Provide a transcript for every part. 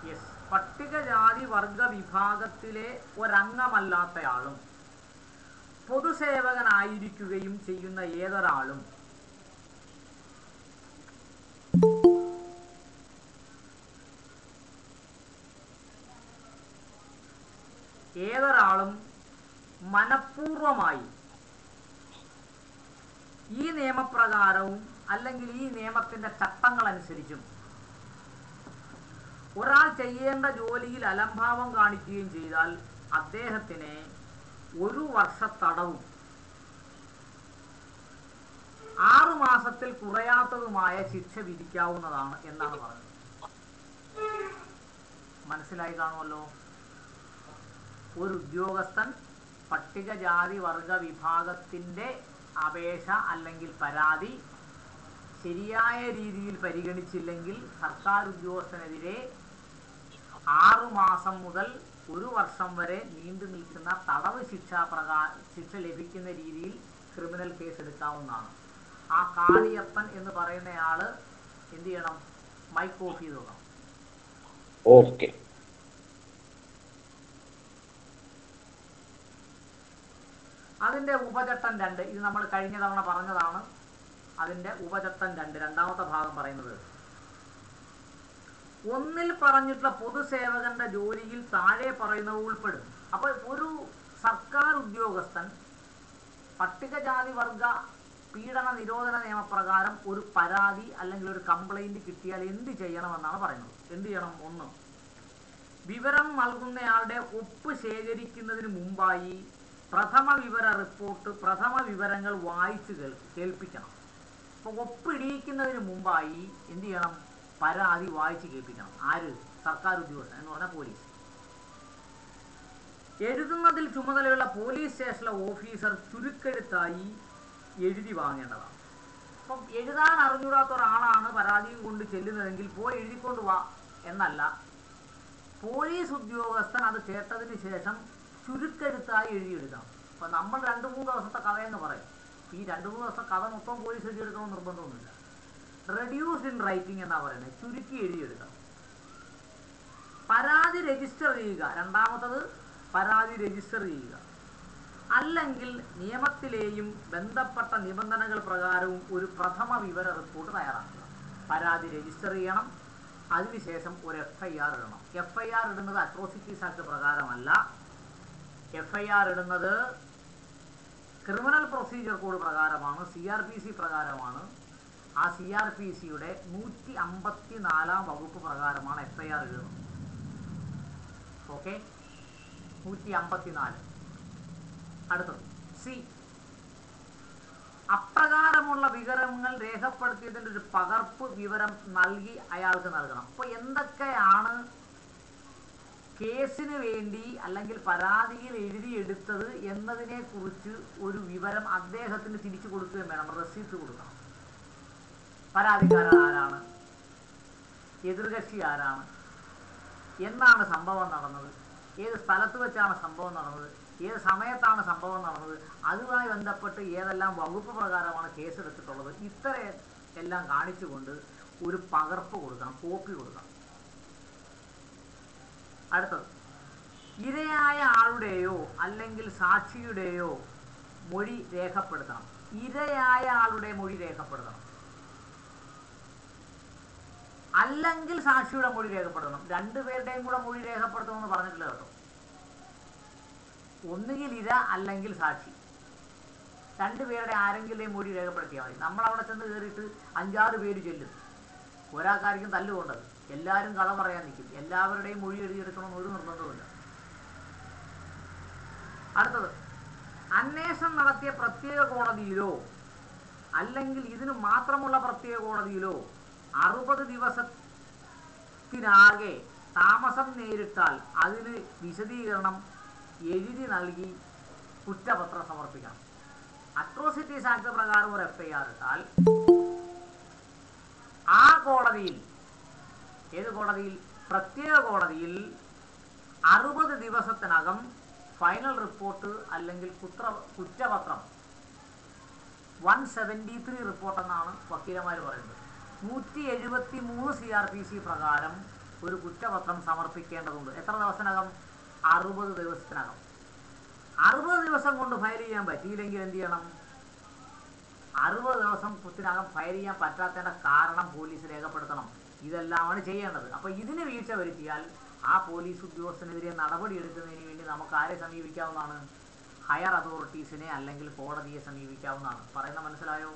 Yes പട്ടികജാതി വർഗ വിഭാഗത്തിലെ ഒരംഗമല്ലാത്തയാളും പൊതുസേവകനായിരിക്കുകയും ചെയ്യുന്ന ഏതൊരാളും ഏതൊരാളും മനഃപൂർവമായി ഈ നിയമപ്രകാരവും അല്ലെങ്കിൽ ഈ നിയമത്തിന്റെ ചട്ടങ്ങൾ അനുസരിച്ചും ഒരാൾ ചെയ്യേണ്ട ജോലിയിൽ അലംഭാവം കാണിക്കുകയും ചെയ്താൽ അദ്ദേഹത്തിന് ഒരു വർഷ തടവും ആറു മാസത്തിൽ കുറയാത്തതുമായ ശിക്ഷ വിധിക്കാവുന്നതാണ് എന്നാണ് പറഞ്ഞത് മനസ്സിലായി കാണുമല്ലോ ഒരു ഉദ്യോഗസ്ഥൻ പട്ടികജാതി വർഗ വിഭാഗത്തിന്റെ അപേക്ഷ അല്ലെങ്കിൽ പരാതി ശരിയായ രീതിയിൽ പരിഗണിച്ചില്ലെങ്കിൽ സർക്കാർ ഉദ്യോഗസ്ഥനെതിരെ ആറു മാസം മുതൽ ഒരു വർഷം വരെ നീണ്ടു നിൽക്കുന്ന തടവ് ശിക്ഷാ പ്രകാ ശിക്ഷ ലഭിക്കുന്ന രീതിയിൽ ക്രിമിനൽ കേസ് എടുക്കാവുന്നതാണ് ആ കാളിയപ്പൻ എന്ന് പറയുന്നയാള് എന്ത് ചെയ്യണം മൈക്ക് ഓഫ് ചെയ്ത് നോക്കണം ഓക്കെ അതിന്റെ ഉപചട്ടം രണ്ട് ഇത് നമ്മൾ കഴിഞ്ഞ തവണ പറഞ്ഞതാണ് അതിന്റെ ഉപചട്ടം രണ്ട് രണ്ടാമത്തെ ഭാഗം പറയുന്നത് ഒന്നിൽ പറഞ്ഞിട്ടുള്ള പൊതുസേവകന്റെ ജോലിയിൽ താഴെ പറയുന്നവ ഉൾപ്പെടും അപ്പൊ ഒരു സർക്കാർ ഉദ്യോഗസ്ഥൻ പട്ടികജാതി വർഗ പീഡന നിരോധന നിയമപ്രകാരം ഒരു പരാതി അല്ലെങ്കിൽ ഒരു കംപ്ലൈന്റ് കിട്ടിയാൽ എന്ത് ചെയ്യണമെന്നാണ് പറയുന്നത് എന്ത് ചെയ്യണം ഒന്ന് വിവരം നൽകുന്നയാളുടെ ഒപ്പ് ശേഖരിക്കുന്നതിന് മുമ്പായി പ്രഥമ വിവര റിപ്പോർട്ട് പ്രഥമ വിവരങ്ങൾ വായിച്ചു കേൾ- കേൾപ്പിക്കണം അപ്പൊ ഒപ്പിടിയിക്കുന്നതിന് മുമ്പായി എന്ത് ചെയ്യണം പരാതി വായിച്ച് കേൾപ്പിക്കണം ആര് സർക്കാർ ഉദ്യോഗസ്ഥൻ എന്ന് പറഞ്ഞാൽ പോലീസ് എഴുതുന്നതിൽ ചുമതലയുള്ള പോലീസ് സ്റ്റേഷനിലെ ഓഫീസർ ചുരുക്കെഴുത്തായി എഴുതി വാങ്ങേണ്ടതാണ് അപ്പം എഴുതാൻ അറിഞ്ഞൂടാത്ത ഒരാളാണ് പരാതിയും കൊണ്ട് ചെല്ലുന്നതെങ്കിൽ പോയി എഴുതിക്കൊണ്ട് വാ എന്നല്ല പോലീസ് ഉദ്യോഗസ്ഥൻ അത് കേട്ടതിന് ശേഷം ചുരുക്കെഴുത്തായി എഴുതിയെടുക്കണം അപ്പൊ നമ്മൾ രണ്ട് മൂന്ന് ദിവസത്തെ കഥയെന്ന് പറയും ഈ രണ്ട് മൂന്ന് ദിവസത്തെ കഥ മൊത്തം പോലീസ് എഴുതിയെടുക്കണമെന്ന് നിർബന്ധമൊന്നുമില്ല റെഡ്യൂസ്ഡ് ഇൻ റൈറ്റിംഗ് എന്നാ പറയുന്നത് ചുരുക്കി എഴുതിയെടുക്കണം പരാതി രജിസ്റ്റർ ചെയ്യുക രണ്ടാമത്തത് പരാതി രജിസ്റ്റർ ചെയ്യുക അല്ലെങ്കിൽ നിയമത്തിലെയും ബന്ധപ്പെട്ട നിബന്ധനകൾ പ്രകാരവും ഒരു പ്രഥമ വിവര റിപ്പോർട്ട് തയ്യാറാക്കുക പരാതി രജിസ്റ്റർ ചെയ്യണം അതിനുശേഷം ഒരു എഫ് ഐ ആർ ഇടണം എഫ് ഐ ആർ ഇടുന്നത് അട്രോസിറ്റീസ് ആക്ട് പ്രകാരമല്ല എഫ് ഐ ആർ ഇടുന്നത് ക്രിമിനൽ പ്രൊസീജിയർ കോഡ് പ്രകാരമാണ് സി ആർ പി സി പ്രകാരമാണ് ആ സി ആർ പി സിയുടെ നൂറ്റി അമ്പത്തി നാലാം വകുപ്പ് പ്രകാരമാണ് എഫ് ഐ ആർ ഇടുന്നത് ഓക്കെ നൂറ്റി അമ്പത്തി നാല് അടുത്തത് സി അപ്രകാരമുള്ള വിവരങ്ങൾ രേഖപ്പെടുത്തിയതിൻ്റെ ഒരു പകർപ്പ് വിവരം നൽകി അയാൾക്ക് നൽകണം അപ്പോൾ എന്തൊക്കെയാണ് കേസിന് വേണ്ടി അല്ലെങ്കിൽ പരാതിയിൽ എഴുതിയെടുത്തത് എന്നതിനെ കുറിച്ച് ഒരു വിവരം അദ്ദേഹത്തിന് തിരിച്ചു കൊടുക്കുകയും വേണം റെസീപ്റ്റ് കൊടുക്കണം പരാതിക്കാരൻ ആരാണ് എതിർകക്ഷി ആരാണ് എന്നാണ് സംഭവം നടന്നത് ഏത് സ്ഥലത്ത് വെച്ചാണ് സംഭവം നടന്നത് ഏത് സമയത്താണ് സംഭവം നടന്നത് അതുമായി ബന്ധപ്പെട്ട് ഏതെല്ലാം വകുപ്പ് പ്രകാരമാണ് കേസെടുത്തിട്ടുള്ളത് ഇത്ര എല്ലാം കാണിച്ചുകൊണ്ട് ഒരു പകർപ്പ് കൊടുക്കണം കോപ്പി കൊടുക്കണം അടുത്തത് ഇരയായ ആളുടെയോ അല്ലെങ്കിൽ സാക്ഷിയുടെയോ മൊഴി രേഖപ്പെടുത്തണം ഇരയായ ആളുടെ മൊഴി രേഖപ്പെടുത്തണം അല്ലെങ്കിൽ സാക്ഷിയുടെ മൊഴി രേഖപ്പെടുത്തണം രണ്ടുപേരുടെയും കൂടെ മൊഴി രേഖപ്പെടുത്തണമെന്ന് പറഞ്ഞിട്ടില്ല കേട്ടോ ഒന്നുകിൽ ഇര അല്ലെങ്കിൽ സാക്ഷി രണ്ടുപേരുടെ ആരെങ്കിലും മൊഴി രേഖപ്പെടുത്തിയാൽ മതി നമ്മൾ അവിടെ ചെന്ന് കയറിയിട്ട് അഞ്ചാറ് പേര് ചെല്ലും ഒരാൾക്കാർക്കും തല്ലുകൊണ്ടത് എല്ലാവരും കഥ പറയാൻ നിൽക്കും എല്ലാവരുടെയും മൊഴി എഴുതിയെടുക്കണമെന്ന് ഒരു നിർബന്ധവുമില്ല അടുത്തത് അന്വേഷണം നടത്തിയ പ്രത്യേക കോടതിയിലോ അല്ലെങ്കിൽ ഇതിന് മാത്രമുള്ള പ്രത്യേക കോടതിയിലോ അറുപത് ദിവസത്തിനാകെ താമസം നേരിട്ടാൽ അതിന് വിശദീകരണം എഴുതി നൽകി കുറ്റപത്രം സമർപ്പിക്കണം അട്രോസിറ്റീസ് ആക്ട് പ്രകാരം ഒരു എഫ് ഐ ആർ ഇട്ടാൽ ആ കോടതിയിൽ ഏത് കോടതിയിൽ പ്രത്യേക കോടതിയിൽ അറുപത് ദിവസത്തിനകം ഫൈനൽ റിപ്പോർട്ട് അല്ലെങ്കിൽ കുത്ര കുറ്റപത്രം വൺ സെവൻറ്റി ത്രീ റിപ്പോർട്ട് എന്നാണ് വക്കീലന്മാർ പറയുന്നത് നൂറ്റി എഴുപത്തി മൂന്ന് സി ആർ പി സി പ്രകാരം ഒരു കുറ്റപത്രം സമർപ്പിക്കേണ്ടതുണ്ട് എത്ര ദിവസത്തിനകം അറുപത് ദിവസത്തിനകം അറുപത് ദിവസം കൊണ്ട് ഫയൽ ചെയ്യാൻ പറ്റിയില്ലെങ്കിൽ എന്ത് ചെയ്യണം അറുപത് ദിവസം കുത്തിനകം ഫയൽ ചെയ്യാൻ പറ്റാത്തതിന്റെ കാരണം പോലീസ് രേഖപ്പെടുത്തണം ഇതെല്ലാമാണ് ചെയ്യേണ്ടത് അപ്പൊ ഇതിന് വീഴ്ച വരുത്തിയാൽ ആ പോലീസ് ഉദ്യോഗസ്ഥനെതിരെ നടപടി എടുക്കുന്നതിന് വേണ്ടി നമുക്ക് ആരെ സമീപിക്കാവുന്നതാണ് ഹയർ അതോറിറ്റീസിനെ അല്ലെങ്കിൽ കോടതിയെ സമീപിക്കാവുന്നതാണ് പറയുന്ന മനസ്സിലായോ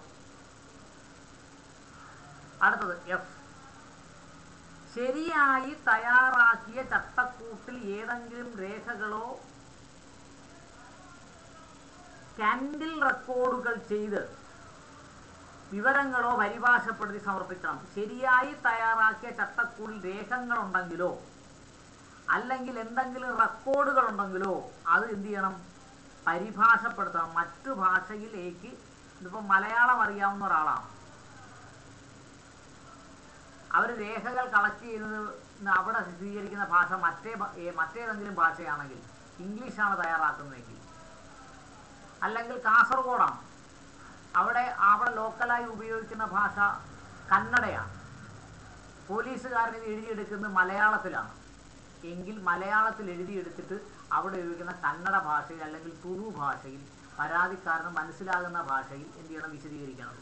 അടുത്തത് എഫ് ശരിയായി തയ്യാറാക്കിയ ചട്ടക്കൂട്ടിൽ ഏതെങ്കിലും രേഖകളോ കാൻഡിൽ റെക്കോർഡുകൾ ചെയ്ത് വിവരങ്ങളോ പരിഭാഷപ്പെടുത്തി സമർപ്പിക്കണം ശരിയായി തയ്യാറാക്കിയ ചട്ടക്കൂടിൽ രേഖകളുണ്ടെങ്കിലോ അല്ലെങ്കിൽ എന്തെങ്കിലും റെക്കോർഡുകൾ ഉണ്ടെങ്കിലോ അത് എന്ത് ചെയ്യണം പരിഭാഷപ്പെടുത്തണം മറ്റു ഭാഷയിലേക്ക് ഇതിപ്പോൾ മലയാളം അറിയാവുന്ന ഒരാളാണ് അവർ രേഖകൾ കളക്ട് ചെയ്യുന്നത് അവിടെ സ്വീകരിക്കുന്ന ഭാഷ മറ്റേ ഭ- ഏ- മറ്റേതെങ്കിലും ഭാഷയാണെങ്കിൽ ഇംഗ്ലീഷാണ് തയ്യാറാക്കുന്നതെങ്കിൽ അല്ലെങ്കിൽ കാസർഗോഡാണ് അവിടെ അവിടെ ലോക്കലായി ഉപയോഗിക്കുന്ന ഭാഷ കന്നഡയാണ് പോലീസുകാരൻ ഇത് എഴുതിയെടുക്കുന്നത് മലയാളത്തിലാണ് എങ്കിൽ മലയാളത്തിൽ എഴുതിയെടുത്തിട്ട് അവിടെ ഉപയോഗിക്കുന്ന കന്നഡ ഭാഷയിൽ അല്ലെങ്കിൽ തുളു ഭാഷയിൽ പരാതിക്കാരന് മനസ്സിലാകുന്ന ഭാഷയിൽ എന്ത് ചെയ്യണം വിശദീകരിക്കണം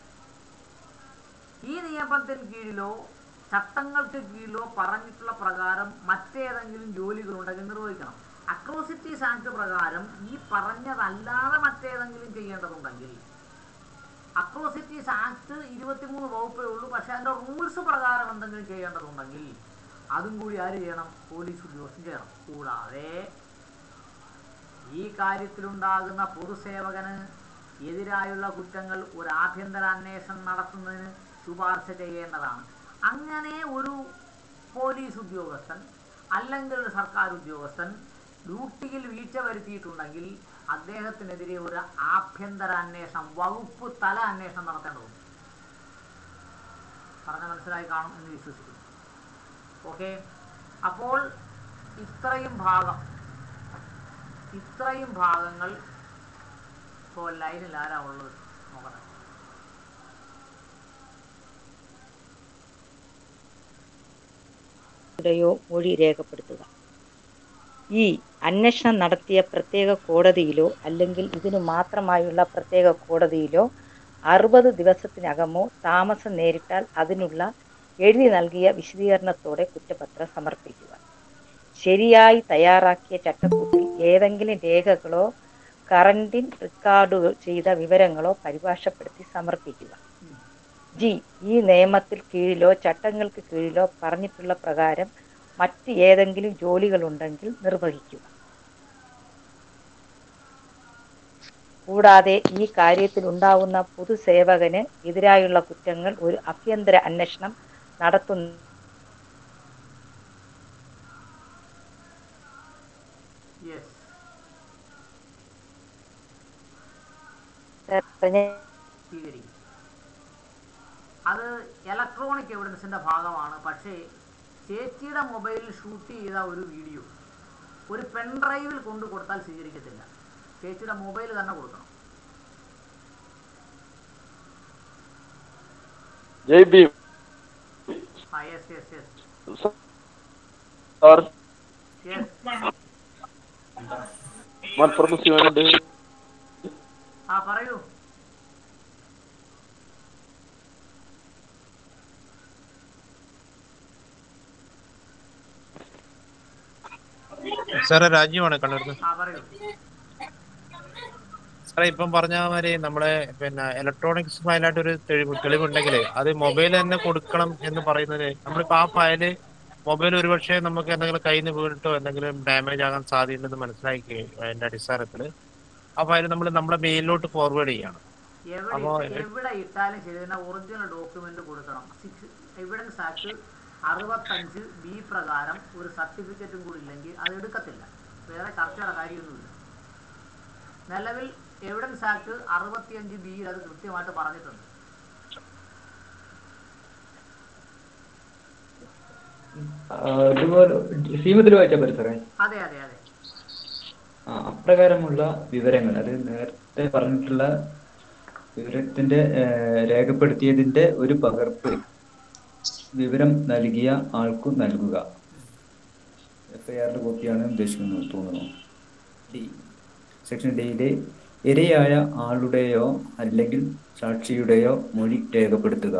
ഈ നിയമത്തിന് കീഴിലോ ചട്ടങ്ങൾക്ക് കീഴിലോ പറഞ്ഞിട്ടുള്ള പ്രകാരം മറ്റേതെങ്കിലും ജോലികളുണ്ടെങ്കിൽ നിർവഹിക്കണം അട്രോസിറ്റീസ് ആക്ട് പ്രകാരം ഈ പറഞ്ഞതല്ലാതെ മറ്റേതെങ്കിലും ചെയ്യേണ്ടതുണ്ടെങ്കിൽ അട്രോസിറ്റീസ് ആക്ട് ഇരുപത്തിമൂന്ന് വകുപ്പേ ഉള്ളൂ പക്ഷെ അതിന്റെ റൂൾസ് പ്രകാരം എന്തെങ്കിലും ചെയ്യേണ്ടതുണ്ടെങ്കിൽ അതും കൂടി ആര് ചെയ്യണം പോലീസ് ഉദ്യോഗസ്ഥൻ ചെയ്യണം കൂടാതെ ഈ കാര്യത്തിലുണ്ടാകുന്ന പൊതുസേവകന് എതിരായുള്ള കുറ്റങ്ങൾ ഒരു ആഭ്യന്തര അന്വേഷണം നടത്തുന്നതിന് ശുപാർശ ചെയ്യേണ്ടതാണ് അങ്ങനെ ഒരു പോലീസ് ഉദ്യോഗസ്ഥൻ അല്ലെങ്കിൽ ഒരു സർക്കാർ ഉദ്യോഗസ്ഥൻ ഡ്യൂട്ടിയിൽ വീഴ്ച വരുത്തിയിട്ടുണ്ടെങ്കിൽ അദ്ദേഹത്തിനെതിരെ ഒരു ആഭ്യന്തര അന്വേഷണം വകുപ്പ് തല അന്വേഷണം നടത്തേണ്ടതുണ്ട് പറഞ്ഞ മനസ്സിലായി കാണും എന്ന് വിശ്വസിക്കുന്നു ഓക്കെ അപ്പോൾ ഇത്രയും ഭാഗം ഇത്രയും ഭാഗങ്ങൾ ഇപ്പോൾ ലൈനിൽ ആരാ ഉള്ളത് നോക്കട്ടെ യോ മൊഴി രേഖപ്പെടുത്തുക ഈ അന്വേഷണം നടത്തിയ പ്രത്യേക കോടതിയിലോ അല്ലെങ്കിൽ ഇതിനു മാത്രമായുള്ള പ്രത്യേക കോടതിയിലോ അറുപത് ദിവസത്തിനകമോ താമസം നേരിട്ടാൽ അതിനുള്ള എഴുതി നൽകിയ വിശദീകരണത്തോടെ കുറ്റപത്രം സമർപ്പിക്കുക ശരിയായി തയ്യാറാക്കിയ ചട്ടക്കൂട്ടിൽ ഏതെങ്കിലും രേഖകളോ കറണ്ടിൻ റെക്കോർഡുകൾ ചെയ്ത വിവരങ്ങളോ പരിഭാഷപ്പെടുത്തി സമർപ്പിക്കുക ജി ഈ നിയമത്തിൽ കീഴിലോ ചട്ടങ്ങൾക്ക് കീഴിലോ പറഞ്ഞിട്ടുള്ള പ്രകാരം മറ്റ് ഏതെങ്കിലും ജോലികളുണ്ടെങ്കിൽ നിർവഹിക്കുക കൂടാതെ ഈ കാര്യത്തിൽ ഉണ്ടാവുന്ന പൊതുസേവകന് എതിരായുള്ള കുറ്റങ്ങൾ ഒരു ആഭ്യന്തര അന്വേഷണം നടത്തുന്ന യെസ് സ്വീകരിക്കും അത് ഇലക്ട്രോണിക് എവിഡൻസിന്റെ ഭാഗമാണ് പക്ഷേ ചേച്ചിയുടെ മൊബൈലിൽ ഷൂട്ട് ചെയ്ത ഒരു വീഡിയോ ഒരു പെൺഡ്രൈവിൽ കൊണ്ടു കൊടുത്താൽ സ്വീകരിക്കത്തില്ല ചേച്ചിയുടെ മൊബൈൽ തന്നെ കൊടുക്കണം ജയ് ഭീം ആ yes yes yes sir yes മലപ്പുറത്ത് ശിവനുണ്ട് ആ പറയൂ സാറേ രാജീവാണ് കണ്ണൂർന്ന് ആ പറയൂ സാറേ ഇപ്പം പറഞ്ഞ മാതിരി നമ്മളെ പിന്നെ ഇലക്ട്രോണിക്സ് ഫയലായിട്ട് ഒരു തെളിവ് തെളിവുണ്ടെങ്കിൽ അത് മൊബൈൽ തന്നെ കൊടുക്കണം എന്ന് പറയുന്നത് നമ്മളിപ്പോ ആ ഫയല് മൊബൈൽ ഒരുപക്ഷെ നമുക്ക് എന്തെങ്കിലും കയ്യിൽ നിന്ന് വീണിട്ടോ എന്തെങ്കിലും ഡാമേജ് ആകാൻ സാധ്യതയുണ്ടെന്ന് മനസ്സിലാക്കി അതിന്റെ അടിസ്ഥാനത്തിൽ ആ ഫയൽ നമ്മൾ നമ്മുടെ മെയിലിലോട്ട് ഫോർവേഡ് ചെയ്യണം എവിടെ അപ്പോ ഇട്ട- എവിടെ ഇട്ടാലും ശരി തന്നെ ഒറിജിനൽ ഡോക്യുമെന്റ് കൊടുക്കണം സിക്സ് എവിഡൻസ് ആക്ട് അറുപത്തഞ്ച് ബി പ്രകാരം ഒരു സർട്ടിഫിക്കറ്റും കൂടി ഇല്ലെങ്കിൽ അത് എടുക്കത്തില്ല വേറെ ചർച്ചയുടെ കാര്യമൊന്നുമില്ല നിലവിൽ എവിഡൻസ് ആക്ട് അറുപത്തിയഞ്ച് ബിയിൽ അത് കൃത്യമായിട്ട് പറഞ്ഞിട്ടുണ്ട് ആ, ഇതുപോലെ സീമത്തിൽ വായിച്ചാൽ പറ്റും സാറേ അതെ അതെ അതെ ആ അപ്രകാരമുള്ള വിവരങ്ങൾ അത് നേരത്തെ പറഞ്ഞിട്ടുള്ള വിവരത്തിന്റെ ഏ, രേഖപ്പെടുത്തിയതിന്റെ ഒരു പകർപ്പ് വിവരം നൽകിയ ആൾക്കു നൽകുക എഫ് ഐ ആറിന്റെ കോപ്പിയാണ് ഉദ്ദേശിക്കുന്നത് തോന്നുന്നു ഡി സെക്ഷൻ ഡിയിലെ ഇരയായ ആളുടെയോ അല്ലെങ്കിൽ സാക്ഷിയുടെയോ മൊഴി രേഖപ്പെടുത്തുക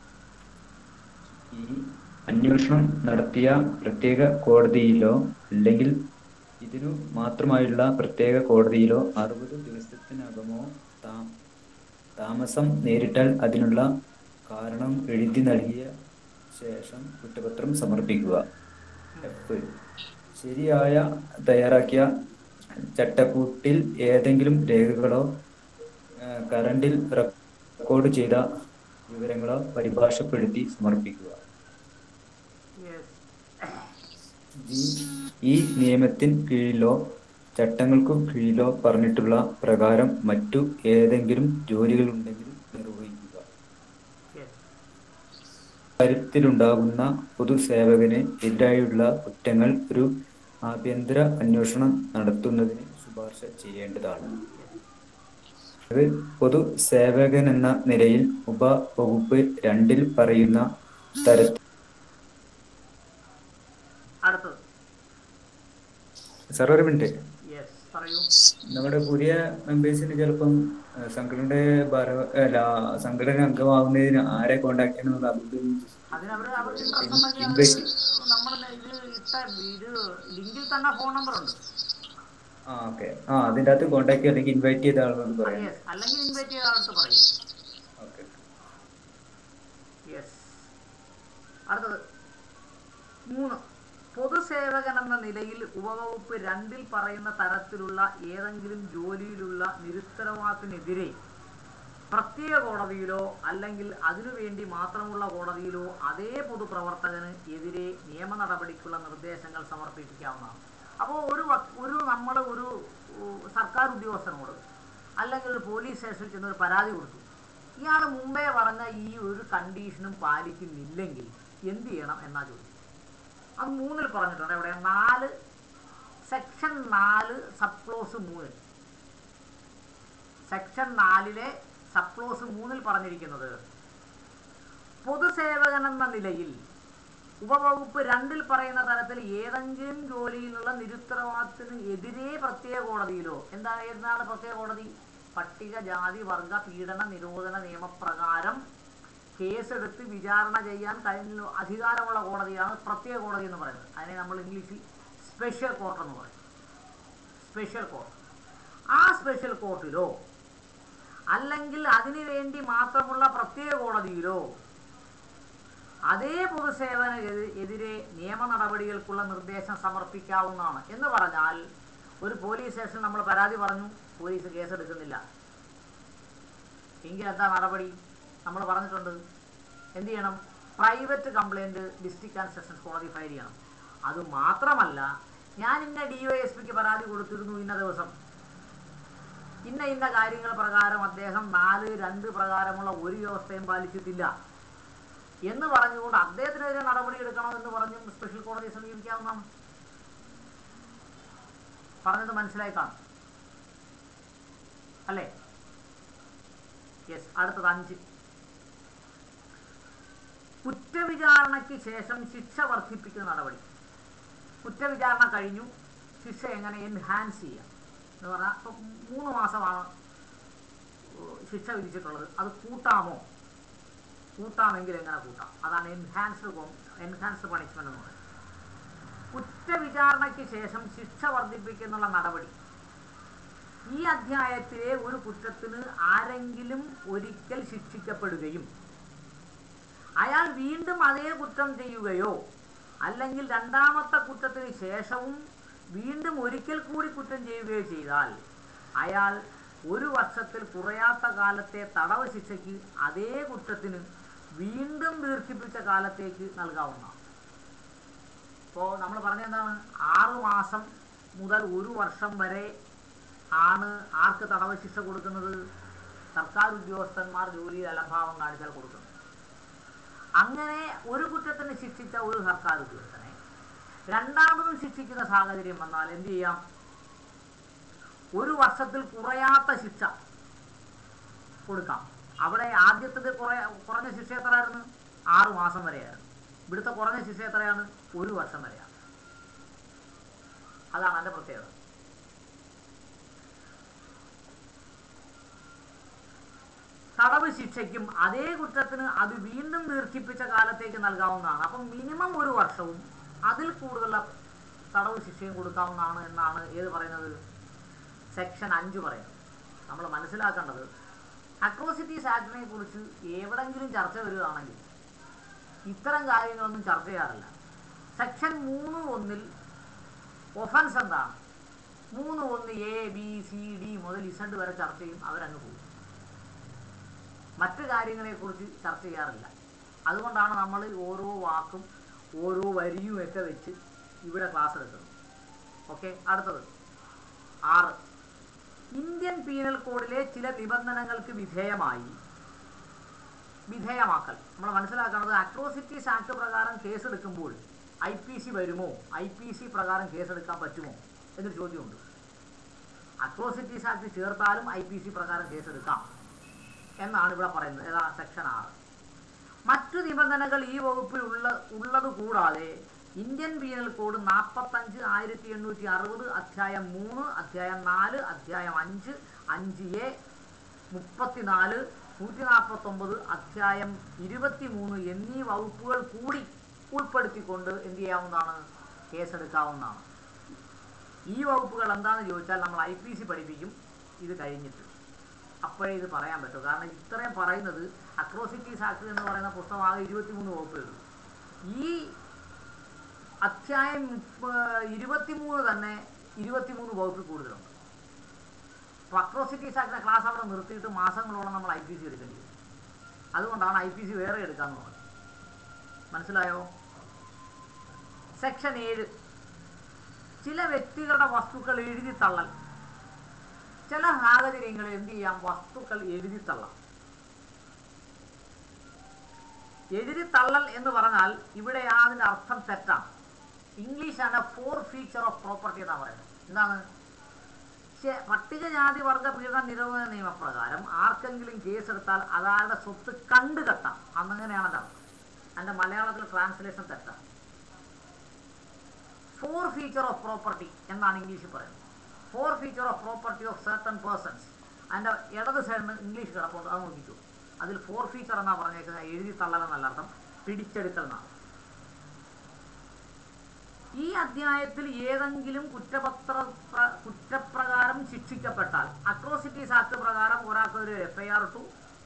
ഈ അന്വേഷണം നടത്തിയ പ്രത്യേക കോടതിയിലോ അല്ലെങ്കിൽ ഇതിനു മാത്രമായുള്ള പ്രത്യേക കോടതിയിലോ അറുപത് ദിവസത്തിനകമോ താ- താമസം നേരിട്ടാൽ അതിനുള്ള കാരണം എഴുതി നൽകിയ ശേഷം കുറ്റപത്രം സമർപ്പിക്കുക എഫ് ശരിയായ തയ്യാറാക്കിയ ചട്ടക്കൂട്ടിൽ ഏതെങ്കിലും രേഖകളോ ആ, കറണ്ടിൽ റെക്കോർഡ് ചെയ്ത വിവരങ്ങളോ പരിഭാഷപ്പെടുത്തി സമർപ്പിക്കുക യെസ് ജി ഈ നിയമത്തിൻ കീഴിലോ ചട്ടങ്ങൾക്കു കീഴിലോ പറഞ്ഞിട്ടുള്ള പ്രകാരം മറ്റു ഏതെങ്കിലും ജോലികളുണ്ടെങ്കിൽ നിർവഹിക്കുക യെസ് കാര്യത്തിലുണ്ടാകുന്ന പൊതുസേവകന് എതിരായുള്ള കുറ്റങ്ങൾ ഒരു ആഭ്യന്തര അന്വേഷണം നടത്തുന്നതിന് ശുപാർശ ചെയ്യേണ്ടതാണ് അത് പൊതുസേവകൻ എന്ന നിലയിൽ ഉപവകുപ്പ് രണ്ടിൽ പറയുന്ന തരത്തിൽ അടുത്തത് സാർ ഒരു മിനിറ്റ് യെസ് പറയൂ നമ്മുടെ പുതിയ മെമ്പേഴ്സിന് ചിലപ്പം ഏഹ്, സംഘടനയുടെ ഭാര അല്ല സംഘടന അംഗമാവുന്നതിന് ആരെ കോണ്ടാക്ട് ചെയ്യണമെന്ന് അതും അതിനവര് അവർക്ക് ഇൻട്രസ്റ്റ് ഉണ്ടെങ്കിൽ ഇൻവൈറ്റ് അവര് നമ്മുടെ ഇത് ഇട്ട ഇത് ലിങ്കിൽ തന്നെ ഫോൺ നമ്പർ ഉണ്ട് ആ ഓക്കെ ആ അതിൻ്റെ അകത്ത് കോണ്ടാക്ട് അല്ലെങ്കിൽ ഇൻവൈറ്റ് ചെയ്ത ആളോട് പറയാം യെസ് അല്ലെങ്കിൽ ഇൻവൈറ്റ് ചെയ്ത ആളടുത്ത് പറയും ഓക്കെ യെസ് അടുത്തത് മൂന്ന് പൊതുസേവകൻ എന്ന നിലയിൽ ഉപവകുപ്പ് രണ്ടിൽ പറയുന്ന തരത്തിലുള്ള ഏതെങ്കിലും ജോലിയിലുള്ള നിരുത്തരവാദത്തിനെതിരെ പ്രത്യേക കോടതിയിലോ അല്ലെങ്കിൽ അതിനുവേണ്ടി മാത്രമുള്ള കോടതിയിലോ അതേ പൊതുപ്രവർത്തകന് എതിരെ നിയമ നടപടിക്കുള്ള നിർദ്ദേശങ്ങൾ സമർപ്പിക്കാവുന്നതാണ് അപ്പോൾ ഒരു വ- ഒരു നമ്മൾ ഒരു ഉം, സർക്കാർ ഉദ്യോഗസ്ഥനോട് അല്ലെങ്കിൽ ഒരു പോലീസ് സ്റ്റേഷനിൽ ചെന്ന് ഒരു പരാതി കൊടുത്തു ഇയാൾ മുമ്പേ പറഞ്ഞ ഈ ഒരു കണ്ടീഷനും പാലിക്കുന്നില്ലെങ്കിൽ എന്ത് ചെയ്യണം എന്നാ ചോദിച്ചു അത് മൂന്നിൽ പറഞ്ഞിട്ടുണ്ട് എവിടെ നാല് സെക്ഷൻ നാല് സബ്ക്ലോസ് മൂന്നിൽ സെക്ഷൻ നാലിലെ സബ്ക്ലോസ് മൂന്നിൽ പറഞ്ഞിരിക്കുന്നത് പൊതുസേവകൻ എന്ന നിലയിൽ ഉപവകുപ്പ് രണ്ടിൽ പറയുന്ന തരത്തിൽ ഏതെങ്കിലും ജോലിയിലുള്ള നിരുത്തരവാദത്തിന് എതിരെ പ്രത്യേക കോടതിയിലോ എന്താ എന്താണ് പ്രത്യേക കോടതി പട്ടികജാതി വർഗ പീഡന നിരോധന നിയമപ്രകാരം കേസെടുത്ത് വിചാരണ ചെയ്യാൻ കഴിഞ്ഞ അധികാരമുള്ള കോടതിയാണ് പ്രത്യേക കോടതി എന്ന് പറയുന്നത് അതിനെ നമ്മൾ ഇംഗ്ലീഷിൽ സ്പെഷ്യൽ കോർട്ട് എന്ന് പറയും സ്പെഷ്യൽ കോർട്ട് ആ സ്പെഷ്യൽ കോർട്ടിലോ അല്ലെങ്കിൽ അതിനു വേണ്ടി മാത്രമുള്ള പ്രത്യേക കോടതിയിലോ അതേ പൊതുസേവന എതി- എതിരെ നിയമ നടപടികൾക്കുള്ള നിർദ്ദേശം സമർപ്പിക്കാവുന്നതാണ് എന്ന് പറഞ്ഞാൽ ഒരു പോലീസ് സ്റ്റേഷനിൽ നമ്മൾ പരാതി പറഞ്ഞു പോലീസ് കേസെടുക്കുന്നില്ല എങ്കിൽ എന്താ നടപടി നമ്മൾ പറഞ്ഞിട്ടുണ്ട് എന്ത് ചെയ്യണം private complaint district and sessions കോടതി ഫയൽ ചെയ്യണം അത് മാത്രമല്ല ഞാൻ ഇന്ന ഡി ഒ എസ് പിക്ക് പരാതി കൊടുത്തിരുന്നു ഇന്ന ദിവസം ഇന്ന ഇന്ന കാര്യങ്ങൾ പ്രകാരം അദ്ദേഹം നാല് രണ്ട് പ്രകാരമുള്ള ഒരു വ്യവസ്ഥയും പാലിച്ചിട്ടില്ല എന്ന് പറഞ്ഞുകൊണ്ട് അദ്ദേഹത്തിനെതിരെ നടപടി എടുക്കണം എന്ന് പറഞ്ഞും സ്പെഷ്യൽ കോടതിയെ സമീപിക്കാവുന്നതാണ് പറഞ്ഞത് മനസ്സിലായി കാണും അല്ലേ യെസ് അടുത്തത് അഞ്ച് കുറ്റവിചാരണയ്ക്ക് ശേഷം ശിക്ഷ വർദ്ധിപ്പിക്കുന്ന നടപടി കുറ്റവിചാരണ കഴിഞ്ഞു ശിക്ഷ എങ്ങനെ എൻഹാൻസ് ചെയ്യാം എന്ന് പറഞ്ഞാൽ ഇപ്പം മൂന്ന് മാസമാണ് ശിക്ഷ വിധിച്ചിട്ടുള്ളത് അത് കൂട്ടാമോ കൂട്ടാമെങ്കിൽ എങ്ങനെ കൂട്ടാം അതാണ് എൻഹാൻസ്ഡ് എൻഹാൻസ്ഡ് പണിഷ്മെന്റ് എന്ന് പറയുന്നത് കുറ്റവിചാരണയ്ക്ക് ശേഷം ശിക്ഷ വർദ്ധിപ്പിക്കുന്നുള്ള നടപടി ഈ അധ്യായത്തിലെ ഒരു കുറ്റത്തിന് ആരെങ്കിലും ഒരിക്കൽ ശിക്ഷിക്കപ്പെടുകയും അയാൾ വീണ്ടും അതേ കുറ്റം ചെയ്യുകയോ അല്ലെങ്കിൽ രണ്ടാമത്തെ കുറ്റത്തിന് ശേഷവും വീണ്ടും ഒരിക്കൽ കൂടി കുറ്റം ചെയ്യുകയോ ചെയ്താൽ അയാൾ ഒരു വർഷത്തിൽ കുറയാത്ത കാലത്തെ തടവ് ശിക്ഷയ്ക്ക് അതേ കുറ്റത്തിന് വീണ്ടും ദീർഘിപ്പിച്ച കാലത്തേക്ക് നൽകാവുന്നതാണ് ഇപ്പോൾ നമ്മൾ പറഞ്ഞ എന്താണ് ആറു മാസം മുതൽ ഒരു വർഷം വരെ ആണ് ആർക്ക് തടവ് ശിക്ഷ കൊടുക്കുന്നത് സർക്കാർ ഉദ്യോഗസ്ഥന്മാർ ജോലിയിൽ അലംഭാവം കാണിച്ചാൽ കൊടുക്കുന്നത് അങ്ങനെ ഒരു കുറ്റത്തിന് ശിക്ഷിച്ച ഒരു സർക്കാർ ഉദ്യോഗസ്ഥനെ രണ്ടാമതും ശിക്ഷിക്കുന്ന സാഹചര്യം വന്നാൽ എന്ത് ചെയ്യാം ഒരു വർഷത്തിൽ കുറയാത്ത ശിക്ഷ കൊടുക്കാം അവിടെ ആദ്യത്തത് കുറേ കുറഞ്ഞ ശിക്ഷ എത്രയായിരുന്നു ആറു മാസം വരെയായിരുന്നു ഇവിടുത്തെ കുറഞ്ഞ ശിക്ഷ എത്രയാണ് ഒരു വർഷം വരെയാണ് അതാണ് എൻ്റെ പ്രത്യേകത തടവ് ശിക്ഷയ്ക്കും അതേ കുറ്റത്തിന് അത് വീണ്ടും ദീർഘിപ്പിച്ച കാലത്തേക്ക് നൽകാവുന്നതാണ് അപ്പം മിനിമം ഒരു വർഷവും അതിൽ കൂടുതലുള്ള തടവ് ശിക്ഷയും കൊടുക്കാവുന്നതാണ് എന്നാണ് ഏത് പറയുന്നത് സെക്ഷൻ അഞ്ച് പറയുന്നത് നമ്മൾ മനസ്സിലാക്കേണ്ടത് അട്രോസിറ്റീസ് ആക്ടിനെ കുറിച്ച് എവിടെങ്കിലും ചർച്ച വരികയാണെങ്കിൽ ഇത്തരം കാര്യങ്ങളൊന്നും ചർച്ച ചെയ്യാറില്ല സെക്ഷൻ മൂന്ന് ഒന്നിൽ ഒഫൻസ് എന്താണ് മൂന്ന് ഒന്ന് എ ബി സി ഡി മുതൽ ഇസഡ് വരെ ചർച്ച ചെയ്യും അവരങ്ങ് പോകും മറ്റു കാര്യങ്ങളെക്കുറിച്ച് ചർച്ച ചെയ്യാറില്ല അതുകൊണ്ടാണ് നമ്മൾ ഓരോ വാക്കും ഓരോ വരിയും ഒക്കെ വെച്ച് ഇവിടെ ക്ലാസ് എടുക്കുന്നത് ഓക്കെ അടുത്തത് ആറ് ഇന്ത്യൻ പീനൽ കോഡിലെ ചില നിബന്ധനകൾക്ക് വിധേയമായി വിധേയമാക്കൽ നമ്മൾ മനസ്സിലാക്കുന്നത് അട്രോസിറ്റീസ് ആക്ട് പ്രകാരം കേസെടുക്കുമ്പോൾ ഐ പി സി വരുമോ ഐ പി സി പ്രകാരം കേസെടുക്കാൻ പറ്റുമോ എന്നൊരു ചോദ്യമുണ്ട് അട്രോസിറ്റീസ് ആക്ട് ചേർത്താലും ഐ പി സി പ്രകാരം കേസെടുക്കാം എന്നാണ് ഇവിടെ പറയുന്നത് ഏതാ സെക്ഷൻ ആറ് മറ്റു നിബന്ധനകൾ ഈ വകുപ്പിൽ ഉള്ള ഉള്ളത് കൂടാതെ ഇന്ത്യൻ പീനൽ കോഡ് നാൽപ്പത്തഞ്ച് ആയിരത്തി എണ്ണൂറ്റി അറുപത് അധ്യായം മൂന്ന് അധ്യായം നാല് അധ്യായം അഞ്ച് അഞ്ച് എ മുപ്പത്തിനാല് നൂറ്റി നാൽപ്പത്തൊമ്പത് അധ്യായം ഇരുപത്തി മൂന്ന് എന്നീ വകുപ്പുകൾ കൂടി ഉൾപ്പെടുത്തിക്കൊണ്ട് എന്ത് ചെയ്യാവുന്നതാണ് കേസെടുക്കാവുന്നതാണ് ഈ വകുപ്പുകൾ എന്താണെന്ന് ചോദിച്ചാൽ നമ്മൾ ഐ പി സി പഠിപ്പിക്കും ഇത് കഴിഞ്ഞിട്ട് അപ്പോഴേ ഇത് പറയാൻ പറ്റൂ കാരണം ഇത്രയും പറയുന്നത് അക്രോസിറ്റീസ് ആക്ട് എന്ന് പറയുന്ന പുസ്തകം ആകെ ഇരുപത്തിമൂന്ന് വകുപ്പേ ഉള്ളൂ ഈ അധ്യായം ഇരുപത്തിമൂന്ന് തന്നെ ഇരുപത്തിമൂന്ന് വകുപ്പിൽ കൂടുതലുണ്ട് അപ്പോൾ അക്രോസിറ്റീസ് ആക്ടിൻ്റെ ക്ലാസ് അവിടെ നിർത്തിയിട്ട് മാസങ്ങളോളം നമ്മൾ ഐ പി സി എടുക്കേണ്ടി വരും അതുകൊണ്ടാണ് ഐ പി സി വേറെ എടുക്കാമെന്ന് പറഞ്ഞത് മനസ്സിലായോ സെക്ഷൻ ഏഴ് ചില വ്യക്തികളുടെ വസ്തുക്കൾ എഴുതി തള്ളൽ ചില സാഹചര്യങ്ങളിൽ എന്ത് ചെയ്യാം വസ്തുക്കൾ എഴുതി തള്ളാം എഴുതി തള്ളൽ എന്ന് പറഞ്ഞാൽ ഇവിടെ അതിന്റെ അർത്ഥം തെറ്റാണ് ഇംഗ്ലീഷാണ് ഫോർ ഫീച്ചർ ഓഫ് പ്രോപ്പർട്ടി എന്നാണ് പറയുന്നത് എന്താണ് പക്ഷേ പട്ടികജാതി വർഗ പീഡന നിരോധന നിയമപ്രകാരം ആർക്കെങ്കിലും കേസെടുത്താൽ അയാളുടെ സ്വത്ത് കണ്ടുകെട്ടാം അന്നങ്ങനെയാണ് അതിൻ്റെ അർത്ഥം അതിൻ്റെ മലയാളത്തിൽ ട്രാൻസ്ലേഷൻ തെറ്റാണ് ഫോർ ഫീച്ചർ ഓഫ് പ്രോപ്പർട്ടി എന്നാണ് ഇംഗ്ലീഷിൽ പറയുന്നത് forfeiture of property of certain persons അതിൻ്റെ ഇടത് സൈഡിന് ഇംഗ്ലീഷ് കിടപ്പുണ്ട് അത് നോക്കിക്കോ അതിൽ ഫോർ ഫീച്ചർ എന്നാ പറഞ്ഞേക്കുന്നത് എഴുതി തള്ളൽ എന്നല്ല അർത്ഥം പിടിച്ചെടുക്കൽ എന്നാണ് ഈ അധ്യായത്തിൽ ഏതെങ്കിലും കുറ്റപത്ര പ്ര- കുറ്റപ്രകാരം ശിക്ഷിക്കപ്പെട്ടാൽ അട്രോസിറ്റീസ് ആക്ട് പ്രകാരം ഒരാൾക്ക് ഒരു എഫ് ഐ ആർ ഇട്ടു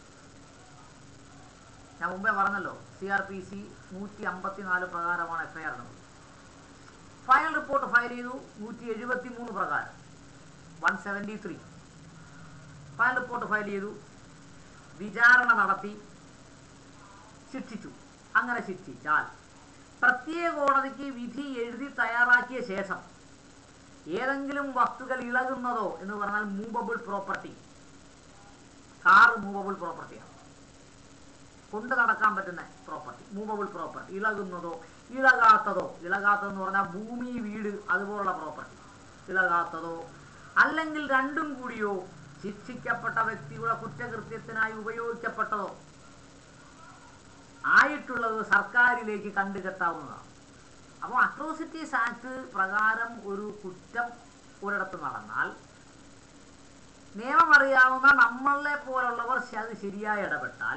ഞാൻ മുമ്പേ പറഞ്ഞല്ലോ സി ആർ പി സി നൂറ്റി അമ്പത്തിനാല് പ്രകാരമാണ് എഫ് ഐ ആർ ഇടുന്നത് ഫയൽ റിപ്പോർട്ട് ഫയൽ ചെയ്തു നൂറ്റി എഴുപത്തി മൂന്ന് പ്രകാരം one seventy three file report file ചെയ്തു വിചാരണ നടത്തി ശിക്ഷിച്ചു അങ്ങനെ ശിക്ഷിച്ചാൽ പ്രത്യേക കോടതിക്ക് വിധി എഴുതി തയ്യാറാക്കിയ ശേഷം ഏതെങ്കിലും വസ്തുക്കൾ ഇളകുന്നതോ എന്ന് പറഞ്ഞാൽ മൂവബിൾ പ്രോപ്പർട്ടി കാർ മൂവബിൾ പ്രോപ്പർട്ടിയാണ് കൊണ്ട് നടക്കാൻ പറ്റുന്ന പ്രോപ്പർട്ടി മൂവബിൾ പ്രോപ്പർട്ടി ഇളകുന്നതോ ഇളകാത്തതോ ഇളകാത്തതെന്ന് പറഞ്ഞാൽ ഭൂമി വീട് അതുപോലുള്ള പ്രോപ്പർട്ടി ഇളകാത്തതോ അല്ലെങ്കിൽ രണ്ടും കൂടിയോ ശിക്ഷിക്കപ്പെട്ട വ്യക്തിയുടെ കുറ്റകൃത്യത്തിനായി ഉപയോഗിക്കപ്പെട്ടതോ ആയിട്ടുള്ളത് സർക്കാരിലേക്ക് കണ്ടുകെട്ടാവുന്നതാണ് അപ്പോൾ അട്രോസിറ്റീസ് ആക്ട് പ്രകാരം ഒരു കുറ്റം ഒരിടത്ത് നടന്നാൽ നിയമം അറിയാവുന്ന നമ്മളെ പോലുള്ളവർ ശ- അത് ശരിയായി ഇടപെട്ടാൽ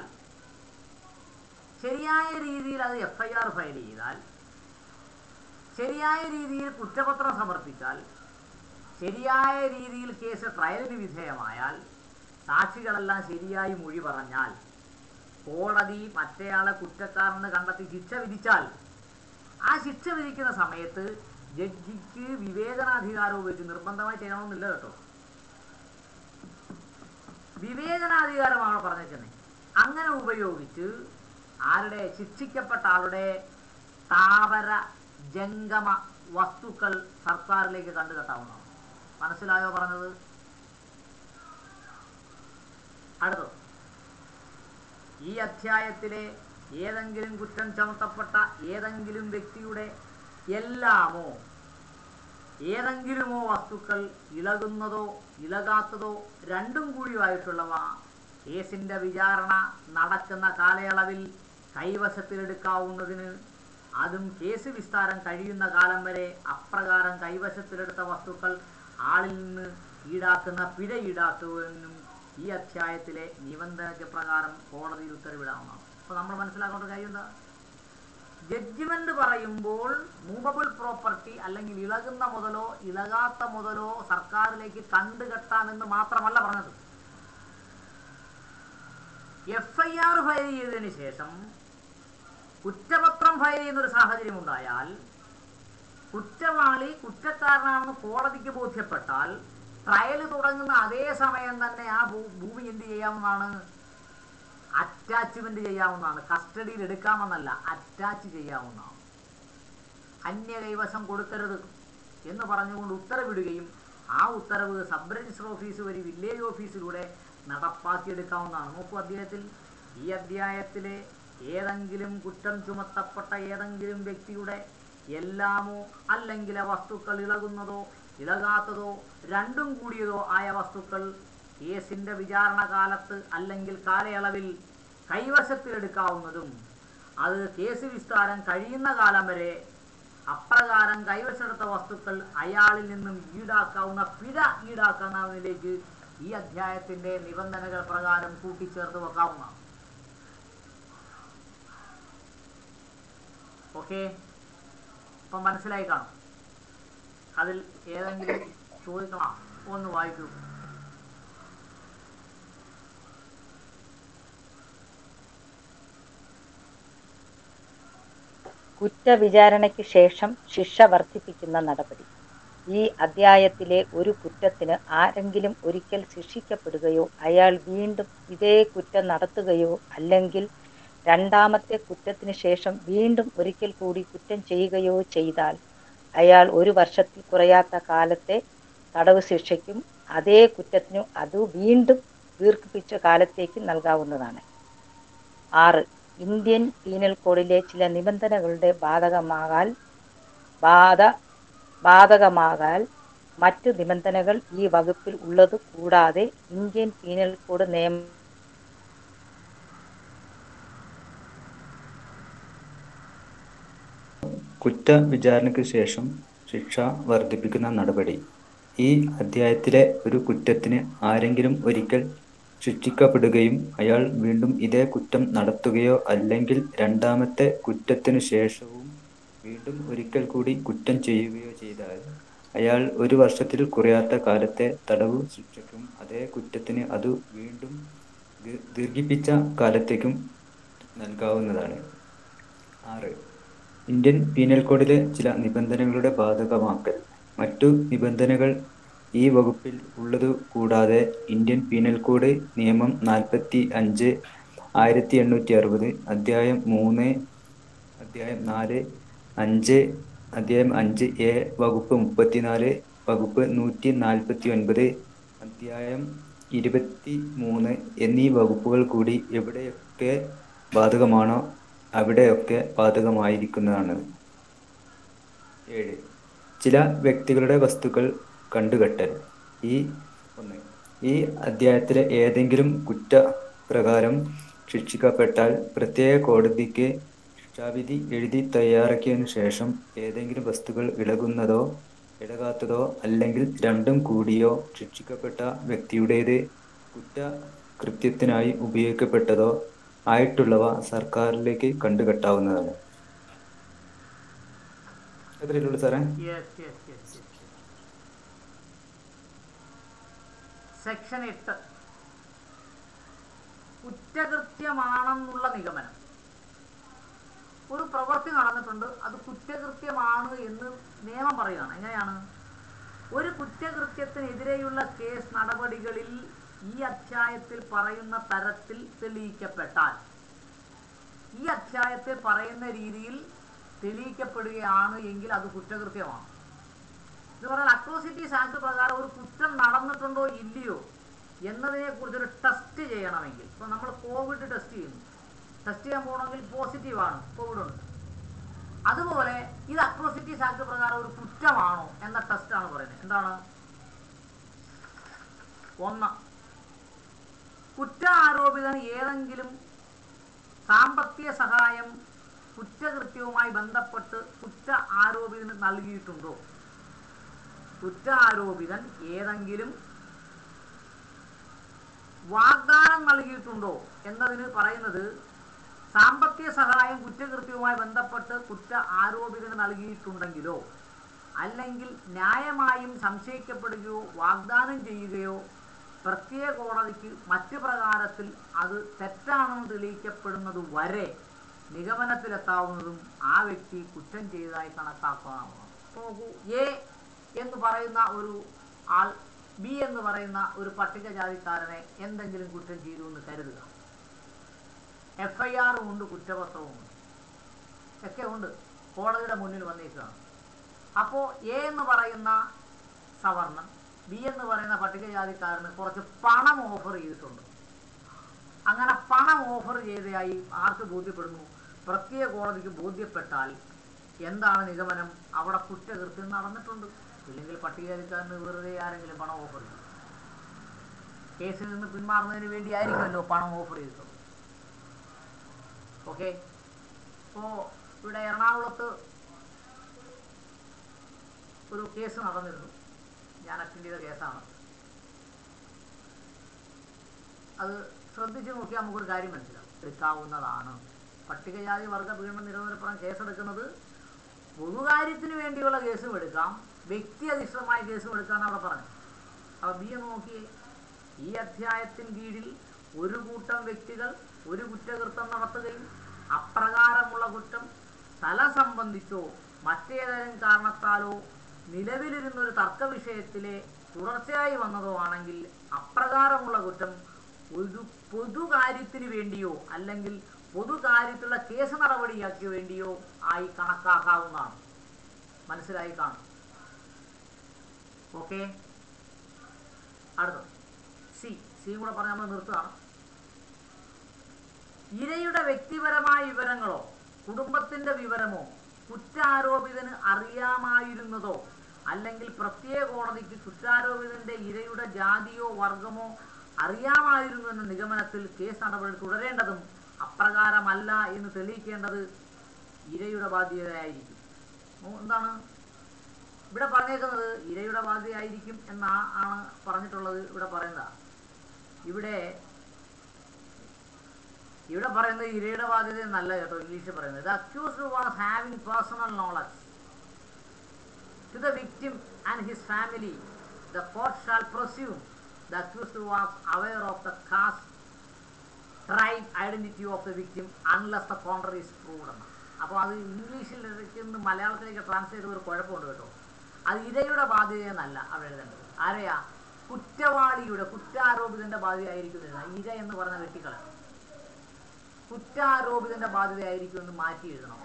ശരിയായ രീതിയിൽ അത് എഫ് ഐ ആർ ഫയൽ ചെയ്താൽ ശരിയായ രീതിയിൽ കുറ്റപത്രം സമർപ്പിച്ചാൽ ശരിയായ രീതിയിൽ കേസ് ട്രയലിന് വിധേയമായാൽ സാക്ഷികളെല്ലാം ശരിയായി മൊഴി പറഞ്ഞാൽ കോടതി മറ്റേയാളെ കുറ്റക്കാരെന്ന് കണ്ടെത്തി ശിക്ഷ വിധിച്ചാൽ ആ ശിക്ഷ വിധിക്കുന്ന സമയത്ത് ജഡ്ജിക്ക് വിവേചനാധികാരം ഉപയോഗിച്ച് നിർബന്ധമായി ചെയ്യണമെന്നില്ല കേട്ടോ വിവേചനാധികാരമാണ് പറഞ്ഞേക്കുന്നത് അങ്ങനെ ഉപയോഗിച്ച് ആരുടെ ശിക്ഷിക്കപ്പെട്ട ആളുടെ താവര ജംഗമ വസ്തുക്കൾ സർക്കാരിലേക്ക് കണ്ടുകെട്ടാവുന്നതാണ് മനസ്സിലായോ പറഞ്ഞത് അടുത്തത് ഈ അധ്യായത്തിലെ ഏതെങ്കിലും കുറ്റം ചുമത്തപ്പെട്ട ഏതെങ്കിലും വ്യക്തിയുടെ എല്ലാമോ ഏതെങ്കിലുമോ വസ്തുക്കൾ ഇളകുന്നതോ ഇളകാത്തതോ രണ്ടും കൂടിയുമായിട്ടുള്ളവ കേസിന്റെ വിചാരണ നടക്കുന്ന കാലയളവിൽ കൈവശത്തിലെടുക്കാവുന്നതിന് അതും കേസ് വിസ്താരം കഴിയുന്ന കാലം വരെ അപ്രകാരം കൈവശത്തിലെടുത്ത വസ്തുക്കൾ ആളിൽ നിന്ന് ഈടാക്കുന്ന പിഴ ഈടാക്കുവാനും ഈ അധ്യായത്തിലെ നിബന്ധന പ്രകാരം കോടതിയിൽ ഉത്തരവിടാവുന്നതാണ് അപ്പോൾ നമ്മൾ മനസ്സിലാക്കേണ്ട കാര്യം എന്താ ജഡ്ജിമെന്റ് പറയുമ്പോൾ മൂവബിൾ പ്രോപ്പർട്ടി അല്ലെങ്കിൽ ഇളകുന്ന മുതലോ ഇളകാത്ത മുതലോ സർക്കാരിലേക്ക് കണ്ടുകെട്ടാമെന്ന് മാത്രമല്ല പറഞ്ഞത് എഫ് ഐ ആർ ഫയൽ ചെയ്തതിന് ശേഷം കുറ്റപത്രം ഫയൽ ചെയ്യുന്നൊരു സാഹചര്യം ഉണ്ടായാൽ കുറ്റവാളി കുറ്റക്കാരനാണെന്ന് കോടതിക്ക് ബോധ്യപ്പെട്ടാൽ ട്രയൽ തുടങ്ങുന്ന അതേ സമയം തന്നെ ആ ഭൂ- ഭൂമി എന്ത് ചെയ്യാവുന്നതാണ് അറ്റാച്ച്മെന്റ് ചെയ്യാവുന്നതാണ് കസ്റ്റഡിയിൽ എടുക്കാമെന്നല്ല അറ്റാച്ച് ചെയ്യാവുന്നതാണ് അന്യ കൈവശം കൊടുക്കരുത് എന്ന് പറഞ്ഞുകൊണ്ട് ഉത്തരവിടുകയും ആ ഉത്തരവ് സബ് രജിസ്റ്റർ ഓഫീസ് വഴി വില്ലേജ് ഓഫീസിലൂടെ നടപ്പാക്കിയെടുക്കാവുന്നതാണ് നോക്കൂ അദ്ദേഹത്തിൽ ഈ അധ്യായത്തിലെ ഏതെങ്കിലും കുറ്റം ചുമത്തപ്പെട്ട ഏതെങ്കിലും വ്യക്തിയുടെ എല്ലാമോ അല്ലെങ്കിൽ ആ വസ്തുക്കൾ ഇളകുന്നതോ ഇളകാത്തതോ രണ്ടും കൂടിയതോ ആയ വസ്തുക്കൾ കേസിന്റെ വിചാരണ കാലത്ത് അല്ലെങ്കിൽ കാലയളവിൽ കൈവശത്തിലെടുക്കാവുന്നതും അത് കേസ് വിസ്താരം കഴിയുന്ന കാലം വരെ അപ്രകാരം കൈവശമെടുത്ത വസ്തുക്കൾ അയാളിൽ നിന്നും ഈടാക്കാവുന്ന പിഴ ഈടാക്കുന്നതിലേക്ക് ഈ അധ്യായത്തിന്റെ നിബന്ധനകൾ പ്രകാരം കൂട്ടിച്ചേർത്ത് വെക്കാവുന്നതാണ് ഓക്കെ ഇപ്പം മനസ്സിലായി കാണും അതിൽ ഏതെങ്കിലും ചോദിക്കണം ഒന്ന് വായിക്കൂ കുറ്റവിചാരണയ്ക്ക് ശേഷം ശിക്ഷ വർദ്ധിപ്പിക്കുന്ന നടപടി ഈ അദ്ധ്യായത്തിലെ ഒരു കുറ്റത്തിന് ആരെങ്കിലും ഒരിക്കൽ ശിക്ഷിക്കപ്പെടുകയോ അയാൾ വീണ്ടും ഇതേ കുറ്റം നടത്തുകയോ അല്ലെങ്കിൽ രണ്ടാമത്തെ കുറ്റത്തിന് ശേഷം വീണ്ടും ഒരിക്കൽ കൂടി കുറ്റം ചെയ്യുകയോ ചെയ്താൽ അയാൾ ഒരു വർഷത്തിൽ കുറയാത്ത കാലത്തെ തടവ് ശിക്ഷയ്ക്കും അതേ കുറ്റത്തിനു അത് വീണ്ടും ദീർഘിപ്പിച്ച കാലത്തേക്ക് നൽകാവുന്നതാണ് ആറ് ഇന്ത്യൻ പീനൽ കോഡിലെ ചില നിബന്ധനകളുടെ ബാധകമാകാൽ ബാധ ബാധകമാകാൽ മറ്റു നിബന്ധനകൾ ഈ വകുപ്പിൽ ഉള്ളത് കൂടാതെ ഇന്ത്യൻ പീനൽ കോഡ് നിയമ കുറ്റവിചാരണയ്ക്ക് ശേഷം ശിക്ഷ വർദ്ധിപ്പിക്കുന്ന നടപടി ഈ അധ്യായത്തിലെ ഒരു കുറ്റത്തിന് ആരെങ്കിലും ഒരിക്കൽ ശിക്ഷിക്കപ്പെടുകയും അയാൾ വീണ്ടും ഇതേ കുറ്റം നടത്തുകയോ അല്ലെങ്കിൽ രണ്ടാമത്തെ കുറ്റത്തിനു ശേഷവും വീണ്ടും ഒരിക്കൽ കൂടി കുറ്റം ചെയ്യുകയോ ചെയ്താൽ അയാൾ ഒരു വർഷത്തിൽ കുറയാത്ത കാലത്തെ തടവ് ശിക്ഷയ്ക്കും അതേ കുറ്റത്തിന് അത് വീണ്ടും ദീ- ദീർഘിപ്പിച്ച കാലത്തേക്കും നൽകാവുന്നതാണ് ആറ് ഇന്ത്യൻ പീനൽ കോഡിലെ ചില നിബന്ധനകളുടെ ബാധകമാക്കൽ മറ്റു നിബന്ധനകൾ ഈ വകുപ്പിൽ ഉള്ളതു കൂടാതെ ഇന്ത്യൻ പീനൽ കോഡ് നിയമം നാൽപ്പത്തി അഞ്ച് ആയിരത്തി എണ്ണൂറ്റി അറുപത് അധ്യായം മൂന്ന് അധ്യായം നാല് അഞ്ച് അധ്യായം അഞ്ച് എ വകുപ്പ് മുപ്പത്തിനാല് വകുപ്പ് നൂറ്റി നാൽപ്പത്തി ഒൻപത് അധ്യായം ഇരുപത്തി മൂന്ന് എന്നീ വകുപ്പുകൾ കൂടി എവിടെയൊക്കെ ബാധകമാണോ അവിടെയൊക്കെ ബാധകമായിരിക്കുന്നതാണ് ഏഴ് ചില വ്യക്തികളുടെ വസ്തുക്കൾ കണ്ടുകെട്ടൽ ഈ ഒന്ന് ഈ അധ്യായത്തിലെ ഏതെങ്കിലും കുറ്റപ്രകാരം ശിക്ഷിക്കപ്പെട്ടാൽ പ്രത്യേക കോടതിക്ക് ശിക്ഷാവിധി എഴുതി തയ്യാറാക്കിയതിനു ശേഷം ഏതെങ്കിലും വസ്തുക്കൾ ഇളകുന്നതോ ഇളകാത്തതോ അല്ലെങ്കിൽ രണ്ടും കൂടിയോ ശിക്ഷിക്കപ്പെട്ട വ്യക്തിയുടേത് കുറ്റകൃത്യത്തിനായി ഉപയോഗിക്കപ്പെട്ടതോ ആയിട്ടുള്ളവ സർക്കാരിലേക്ക് കണ്ടുകെട്ടാവുന്നതാണ് എത്രയുള്ളൂ സാറേ yes yes yes yes section എട്ട് കുറ്റകൃത്യമാണെന്നുള്ള നിഗമനം ഒരു പ്രവൃത്തി നടന്നിട്ടുണ്ട് അത് കുറ്റകൃത്യമാണ് എന്ന് നിയമം പറയുകയാണ് എങ്ങനെയാണ് ഒരു കുറ്റകൃത്യത്തിനെതിരെയുള്ള കേസ് നടപടികളിൽ ഈ അധ്യായത്തിൽ പറയുന്ന തരത്തിൽ തെളിയിക്കപ്പെട്ടാൽ ഈ അധ്യായത്തിൽ പറയുന്ന രീതിയിൽ തെളിയിക്കപ്പെടുകയാണ് എങ്കിൽ അത് കുറ്റകൃത്യമാണ് എന്ന് പറഞ്ഞാൽ അട്രോസിറ്റീസ് ആക്ട് പ്രകാരം ഒരു കുറ്റം നടന്നിട്ടുണ്ടോ ഇല്ലയോ എന്നതിനെ കുറിച്ച് ഒരു ടെസ്റ്റ് ചെയ്യണമെങ്കിൽ ഇപ്പൊ നമ്മൾ കോവിഡ് ടെസ്റ്റ് ചെയ്യുന്നു ടെസ്റ്റ് ചെയ്യാൻ പോകണമെങ്കിൽ പോസിറ്റീവ് ആണ് കോവിഡ് ഉണ്ട് അതുപോലെ ഇത് അട്രോസിറ്റീസ് ആക്ട് പ്രകാരം ഒരു കുറ്റമാണോ എന്ന ടെസ്റ്റ് ആണ് പറയുന്നത് എന്താണ് ഒന്ന് കുറ്റാരോപിതന് ഏതെങ്കിലും സാമ്പത്തിക സഹായം കുറ്റകൃത്യവുമായി ബന്ധപ്പെട്ട് കുറ്റ ആരോപിതന് നൽകിയിട്ടുണ്ടോ കുറ്റ ആരോപിതൻ ഏതെങ്കിലും വാഗ്ദാനം നൽകിയിട്ടുണ്ടോ എന്നതിന് പറയുന്നത് സാമ്പത്തിക സഹായം കുറ്റകൃത്യവുമായി ബന്ധപ്പെട്ട് കുറ്റ ആരോപിതന് നൽകിയിട്ടുണ്ടെങ്കിലോ അല്ലെങ്കിൽ ന്യായമായും സംശയിക്കപ്പെടുകയോ വാഗ്ദാനം ചെയ്യുകയോ പ്രത്യേക കോടതിക്ക് മറ്റ് പ്രകാരത്തിൽ അത് തെറ്റാണെന്ന് തെളിയിക്കപ്പെടുന്നത് വരെ നിഗമനത്തിലെത്താവുന്നതും ആ വ്യക്തി കുറ്റം ചെയ്തതായി കണക്കാക്കാവുന്നതാണ് നോക്കൂ എ എന്ന് പറയുന്ന ഒരു ആൾ ബി എന്ന് പറയുന്ന ഒരു പട്ടികജാതിക്കാരനെ എന്തെങ്കിലും കുറ്റം ചെയ്തു എന്ന് കരുതുക എഫ് ഐ ആറും ഉണ്ട് കുറ്റപത്രവും ഉണ്ട് ഒക്കെ ഉണ്ട് കോടതിയുടെ മുന്നിൽ വന്നേക്കുകയാണ് അപ്പോൾ എ എന്ന് പറയുന്ന സവർണൻ ബി എന്ന് പറയുന്ന പട്ടികജാതിക്കാരന് കുറച്ച് പണം ഓഫർ ചെയ്തിട്ടുണ്ട് അങ്ങനെ പണം ഓഫർ ചെയ്തതായി ആർക്ക് ബോധ്യപ്പെടുന്നു പ്രത്യേക കോടതിക്ക് ബോധ്യപ്പെട്ടാൽ എന്താണ് നിഗമനം അവിടെ കുറ്റകൃത്യം നടന്നിട്ടുണ്ട് ഇല്ലെങ്കിൽ പട്ടികജാതിക്കാരന് വെറുതെ ആരെങ്കിലും പണം ഓഫർ ചെയ്യും കേസിൽ നിന്ന് പിന്മാറുന്നതിന് വേണ്ടി ആയിരിക്കുമല്ലോ പണം ഓഫർ ചെയ്തിട്ടുള്ളത് ഓക്കെ അപ്പോൾ ഇവിടെ എറണാകുളത്ത് ഒരു കേസ് നടന്നിരുന്നു ഞാൻ അറ്റൻഡ് ചെയ്ത കേസാണ് അത് ശ്രദ്ധിച്ചു നോക്കിയാൽ നമുക്കൊരു കാര്യം മനസ്സിലാവും എടുക്കാവുന്നതാണ് പട്ടികജാതി വർഗ പീഡന നിരോധനപ്രകാരം കേസെടുക്കുന്നത് പൊതുകാര്യത്തിന് വേണ്ടിയുള്ള കേസും എടുക്കാം വ്യക്തി അധിഷ്ഠിതമായ കേസും എടുക്കാമെന്ന് അവിടെ പറഞ്ഞു അപ്പോൾ ബി എന്ന് നോക്കിയേ ഈ അധ്യായത്തിന് കീഴിൽ ഒരു കൂട്ടം വ്യക്തികൾ ഒരു കുറ്റകൃത്യം നടത്തുകയും അപ്രകാരമുള്ള കുറ്റം സ്ഥല സംബന്ധിച്ചോ മറ്റേതെങ്കിലും കാരണത്താലോ നിലവിലിരുന്ന ഒരു തർക്ക വിഷയത്തിലെ തുടർച്ചയായി വന്നതോ ആണെങ്കിൽ അപ്രകാരമുള്ള കുറ്റം ഒരു പൊതുകാര്യത്തിന് വേണ്ടിയോ അല്ലെങ്കിൽ പൊതുകാര്യത്തിലുള്ള കേസ് നടപടിയാക്കി വേണ്ടിയോ ആയി കണക്കാക്കാവുന്നതാണ് മനസ്സിലായി കാണും ഓക്കെ അടുത്തത് സി സി കൂടെ പറഞ്ഞ് നമ്മൾ നിർത്തുകയാണ് ഇരയുടെ വ്യക്തിപരമായ വിവരങ്ങളോ കുടുംബത്തിന്റെ വിവരമോ കുറ്റാരോപിതന് അറിയാമായിരുന്നതോ അല്ലെങ്കിൽ പ്രത്യേക കോടതിക്ക് കുറ്റാരോപിതന്റെ ഇരയുടെ ജാതിയോ വർഗമോ അറിയാമായിരുന്നു എന്ന നിഗമനത്തിൽ കേസ് നടപടി തുടരേണ്ടതും അപ്രകാരമല്ല എന്ന് തെളിയിക്കേണ്ടത് ഇരയുടെ ബാധ്യതയായിരിക്കും ഓ, എന്താണ് ഇവിടെ പറഞ്ഞേക്കുന്നത് ഇരയുടെ ബാധ്യതയായിരിക്കും എന്നാ ആണ് പറഞ്ഞിട്ടുള്ളത് ഇവിടെ പറയുന്നത് ഇവിടെ ഇവിടെ പറയുന്നത് ഇരയുടെ ബാധ്യത എന്നല്ല കേട്ടോ ഇംഗ്ലീഷിൽ പറയുന്നത് the accused was having personal knowledge to the victim and his family the court shall presume the accused was aware of the caste tribe identity of the victim unless the contrary is proved എന്ന് അപ്പോൾ അത് ഇംഗ്ലീഷിലേക്ക് നിന്ന് മലയാളത്തിലേക്ക് translate ചെയ്ത ഒരു കുഴപ്പമുണ്ട് കേട്ടോ അത് ഇരയുടെ ബാധ്യതയെന്നല്ല അവിടെ എഴുതേണ്ടത് ആരെയാ കുറ്റവാളിയുടെ കുറ്റാരോപിതന്റെ ബാധ്യതയായിരിക്കും എന്ന് എഴുതണം. ഇര എന്ന് പറഞ്ഞ വെട്ടിക്കള കുറ്റാരോപിതന്റെ ബാധ്യതയായിരിക്കും എന്ന് മാറ്റി എഴുതണം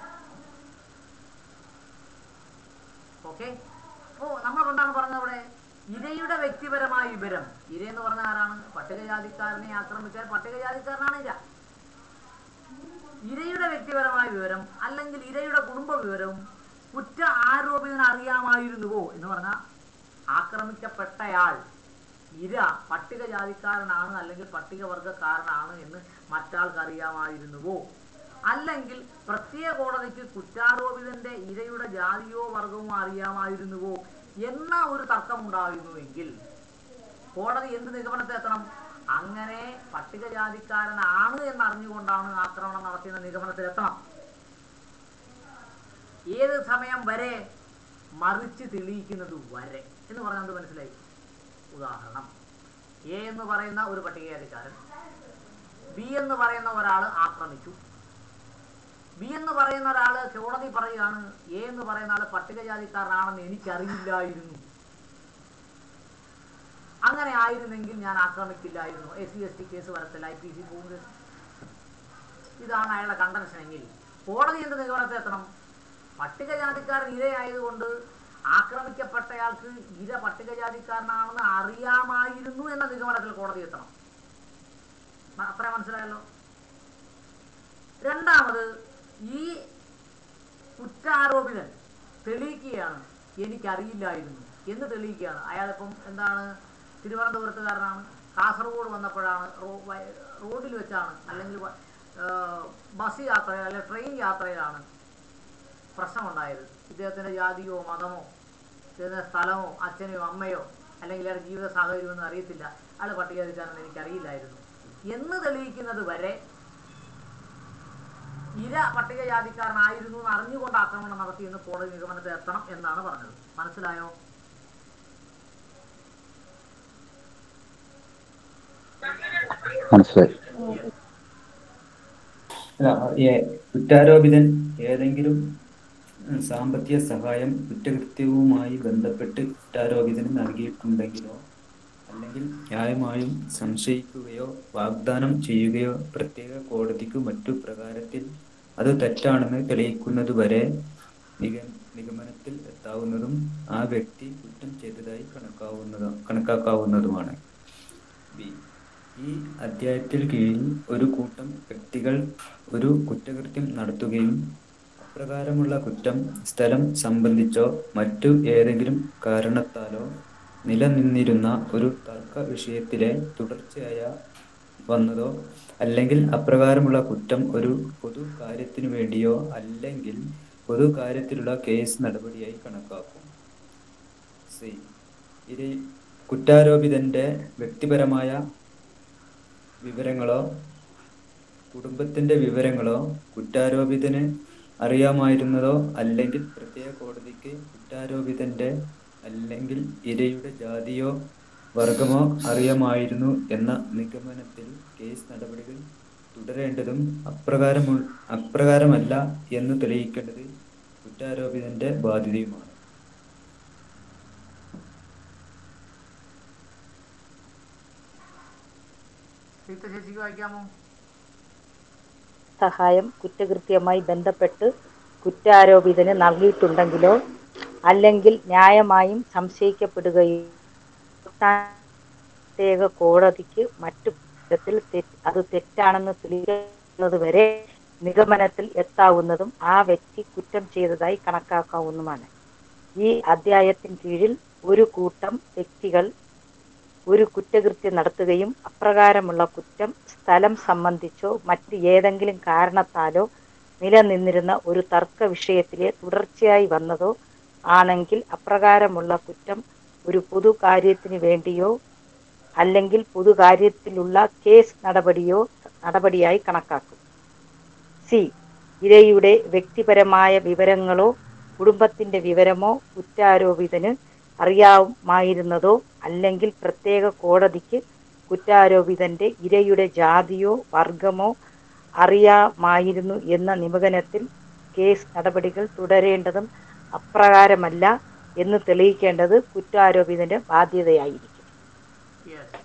ഓക്കെ അപ്പോൾ നമ്മൾ എന്താണ് പറഞ്ഞത് അവിടെ ഇരയുടെ വ്യക്തിപരമായ വിവരം ഇര എന്ന് പറഞ്ഞ ആരാണ് പട്ടികജാതിക്കാരനെ ആക്രമിച്ചാൽ പട്ടികജാതിക്കാരനാണ് ഇര ഇരയുടെ വ്യക്തിപരമായ വിവരം അല്ലെങ്കിൽ ഇരയുടെ കുടുംബ വിവരവും കുറ്റ ആരോപിതന് അറിയാമായിരുന്നുവോ എന്ന് പറഞ്ഞാൽ ആക്രമിക്കപ്പെട്ടയാൾ ഇര പട്ടികജാതിക്കാരനാണ് അല്ലെങ്കിൽ പട്ടികവർഗക്കാരനാണ് എന്ന് മറ്റാൾക്ക് അറിയാമായിരുന്നുവോ അല്ലെങ്കിൽ പ്രത്യേക കോടതിക്ക് കുറ്റാരോപിതന്റെ ഇരയുടെ ജാതിയോ വർഗമോ അറിയാമായിരുന്നുവോ എന്ന ഒരു തർക്കമുണ്ടായിരുന്നുവെങ്കിൽ കോടതി എന്ത് നിഗമനത്തിലെത്തണം അങ്ങനെ പട്ടികജാതിക്കാരനാണ് എന്നറിഞ്ഞുകൊണ്ടാണ് ആക്രമണം നടത്തിയെന്ന നിഗമനത്തിലെത്തണം ഏത് സമയം വരെ മറിച്ച് തെളിയിക്കുന്നത് വരെ എന്ന് പറഞ്ഞാൽ എന്ത് മനസ്സിലായി ഉദാഹരണം എ എന്ന് പറയുന്ന ഒരു പട്ടികജാതിക്കാരൻ ബി എന്ന് പറയുന്ന ഒരാൾ ആക്രമിച്ചു ബി എന്ന് പറയുന്ന ഒരാൾ കോടതി പറയുകയാണ് എ എന്ന് പറയുന്ന ആൾ പട്ടികജാതിക്കാരനാണെന്ന് എനിക്കറിയില്ലായിരുന്നു അങ്ങനെ ആയിരുന്നെങ്കിൽ ഞാൻ ആക്രമിക്കില്ലായിരുന്നു S C S T case വരത്തില്ല ഐ പി സി പോകുന്നത് ഇതാണ് അയാളുടെ കണ്ടൻഷൻ എങ്കിൽ കോടതി എന്ത് നിഗമനത്തിൽ എത്തണം പട്ടികജാതിക്കാരൻ ഇരയായതുകൊണ്ട് ആക്രമിക്കപ്പെട്ടയാൾക്ക് ഇര പട്ടികജാതിക്കാരനാണെന്ന് അറിയാമായിരുന്നു എന്ന നിഗമനത്തിൽ കോടതി എത്തണം മ- അത്ര മനസ്സിലായല്ലോ രണ്ടാമത് ഈ കുറ്റാരോപിതൻ തെളിയിക്കുകയാണ് എനിക്കറിയില്ലായിരുന്നു എന്ന് തെളിയിക്കുകയാണ് അയാളിപ്പം എന്താണ് തിരുവനന്തപുരത്തുകാരനാണ് കാസർഗോഡ് വന്നപ്പോഴാണ് റോ വയ- റോഡിൽ വെച്ചാണ് അല്ലെങ്കിൽ വ- ഏഹ്, ബസ് യാത്രയിൽ അല്ലെങ്കിൽ ട്രെയിൻ യാത്രയിലാണ് പ്രശ്നമുണ്ടായത് ഇദ്ദേഹത്തിൻ്റെ ജാതിയോ മതമോ ഇദ്ദേഹത്തിൻ്റെ സ്ഥലമോ അച്ഛനെയോ അമ്മയോ അല്ലെങ്കിൽ അയാളുടെ ജീവിത സാഹചര്യമൊന്നും അറിയത്തില്ല അയാൾ പട്ടികജാതിക്കാരെന്ന് എനിക്കറിയില്ലായിരുന്നു എന്ന് തെളിയിക്കുന്നത് വരെ ഇര പട്ടികജാതിക്കാരനായിരുന്നു എന്ന് അറിഞ്ഞുകൊണ്ട് ആക്രമണം നടത്തി എന്ന് കോടതി നിഗമനത്തിൽ എത്തണം എന്നാണ് പറഞ്ഞത് മനസ്സിലായോ മനസ്സിലായി അല്ല, ഏ- കുറ്റാരോപിതൻ ഏതെങ്കിലും ഉം, സാമ്പത്തിക സഹായം കുറ്റകൃത്യവുമായി ബന്ധപ്പെട്ട് കുറ്റാരോപിതന് നൽകിയിട്ടുണ്ടെങ്കിലോ അല്ലെങ്കിൽ ന്യായമായും സംശയിക്കുകയോ വാഗ്ദാനം ചെയ്യുകയോ പ്രത്യേക കോടതിക്കു മറ്റു പ്രകാരത്തിൽ അത് തെറ്റാണെന്ന് തെളിയിക്കുന്നതുവരെ നിഗ നിഗമനത്തിൽ എത്താവുന്നതും ആ വ്യക്തി കുറ്റം ചെയ്തതായി കണക്കാവുന്നതോ കണക്കാക്കാവുന്നതുമാണ് ബി ഈ അധ്യായത്തിൽ കീഴിൽ ഒരു കൂട്ടം വ്യക്തികൾ ഒരു കുറ്റകൃത്യം നടത്തുകയും അപ്രകാരമുള്ള കുറ്റം സ്ഥലം സംബന്ധിച്ചോ മറ്റു ഏതെങ്കിലും കാരണത്താലോ നിലനിന്നിരുന്ന ഒരു തർക്ക വിഷയത്തിലെ തുടർച്ചയായ വന്നതോ അല്ലെങ്കിൽ അപ്രകാരമുള്ള കുറ്റം ഒരു പൊതു കാര്യത്തിനു വേണ്ടിയോ അല്ലെങ്കിൽ പൊതു കാര്യത്തിലുള്ള കേസ് നടപടിയായി കണക്കാക്കും സി ഇരി കുറ്റാരോപിതന്റെ വ്യക്തിപരമായ വിവരങ്ങളോ കുടുംബത്തിന്റെ വിവരങ്ങളോ കുറ്റാരോപിതന് അറിയാമായിരുന്നതോ അല്ലെങ്കിൽ പ്രത്യേക കോടതിക്ക് കുറ്റാരോപിതന്റെ അല്ലെങ്കിൽ ഇരയുടെ ജാതിയോ വർഗമോ അറിയാമായിരുന്നു എന്ന നിഗമനത്തിൽ കേസ് നടപടികൾ തുടരേണ്ടതും അപ്രകാരമു അപ്രകാരമല്ല എന്ന് തെളിയിക്കേണ്ടത് കുറ്റാരോപിതന്റെ ബാധ്യതയുമാണ് ശ്രീത്ത ചേച്ചിക്ക് വായിക്കാമോ സഹായം കുറ്റകൃത്യവുമായി ബന്ധപ്പെട്ട് കുറ്റാരോപിതന് നൽകിയിട്ടുണ്ടെങ്കിലോ അല്ലെങ്കിൽ ന്യായമായും സംശയിക്കപ്പെടുകയോ പ്രത്യേക കോടതിക്ക് മറ്റു വിധത്തിൽ തെ- അത് തെറ്റാണെന്ന് തെളിയിക്കുന്നത് വരെ നിഗമനത്തിൽ എത്താവുന്നതും ആ വ്യക്തി കുറ്റം ചെയ്തതായി കണക്കാക്കാവുന്നതുമാണ് ഈ അധ്യായത്തിന് കീഴിൽ ഒരു കൂട്ടം വ്യക്തികൾ ഒരു കുറ്റകൃത്യം നടത്തുകയും അപ്രകാരമുള്ള കുറ്റം സ്ഥലം സംബന്ധിച്ചോ മറ്റ് ഏതെങ്കിലും കാരണത്താലോ നിലനിന്നിരുന്ന ഒരു തർക്ക വിഷയത്തിലെ തുടർച്ചയായി വന്നതോ ആണെങ്കിൽ അപ്രകാരമുള്ള കുറ്റം ഒരു പൊതു കാര്യത്തിന് വേണ്ടിയോ അല്ലെങ്കിൽ പൊതുകാര്യത്തിലുള്ള കേസ് നടപടിയോ നടപടിയായി കണക്കാക്കും സി ഇരയുടെ വ്യക്തിപരമായ വിവരങ്ങളോ കുടുംബത്തിന്റെ വിവരമോ കുറ്റാരോപിതന് അറിയാമായിരുന്നതോ അല്ലെങ്കിൽ പ്രത്യേക കോടതിക്ക് കുറ്റാരോപിതന്റെ ഇരയുടെ ജാതിയോ വർഗമോ അറിയാമായിരുന്നു എന്ന നിഗമനത്തിൽ കേസ് നടപടികൾ തുടരേണ്ടതും അപ്രകാരമല്ല എന്ന് തെളിയിക്കേണ്ടത് കുറ്റാരോപിതന്റെ ബാധ്യതയായിരിക്കും യെസ്